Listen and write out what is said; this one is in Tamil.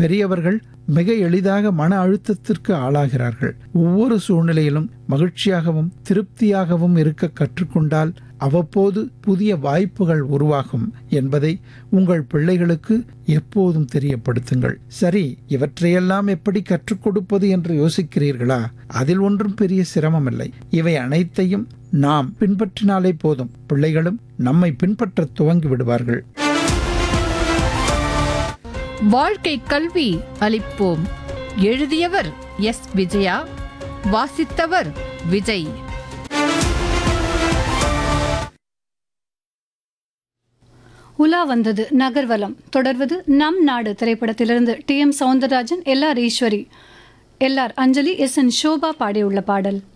பெரியவர்கள் மிக எளிதாக மன அழுத்தத்திற்கு ஆளாகிறார்கள் ஒவ்வொரு சூழ்நிலையிலும் மகிழ்ச்சியாகவும் திருப்தியாகவும் இருக்க கற்றுக்கொண்டால் அவ்வப்போது புதிய வாய்ப்புகள் உருவாகும் என்பதை உங்கள் பிள்ளைகளுக்கு எப்போதும் தெரியப்படுத்துங்கள் சரி இவற்றையெல்லாம் எப்படி கற்றுக் கொடுப்பது என்று யோசிக்கிறீர்களா அதில் ஒன்றும் பெரிய சிரமமில்லை இவை அனைத்தையும் நாம் பின்பற்றினாலே போதும் பிள்ளைகளும் நம்மை பின்பற்ற துவங்கி விடுவார்கள் வாழ்க்கை கல்வி அளிப்போம் எழுதியவர் எஸ் விஜயா வாசித்தவர் விஜய் உலா வந்தது நகர்வலம் தொடர்வது நம் நாடு திரைப்படத்திலிருந்து T M Soundararajan L R Eswari L R Anjali S N Shoba பாடியுள்ள பாடல்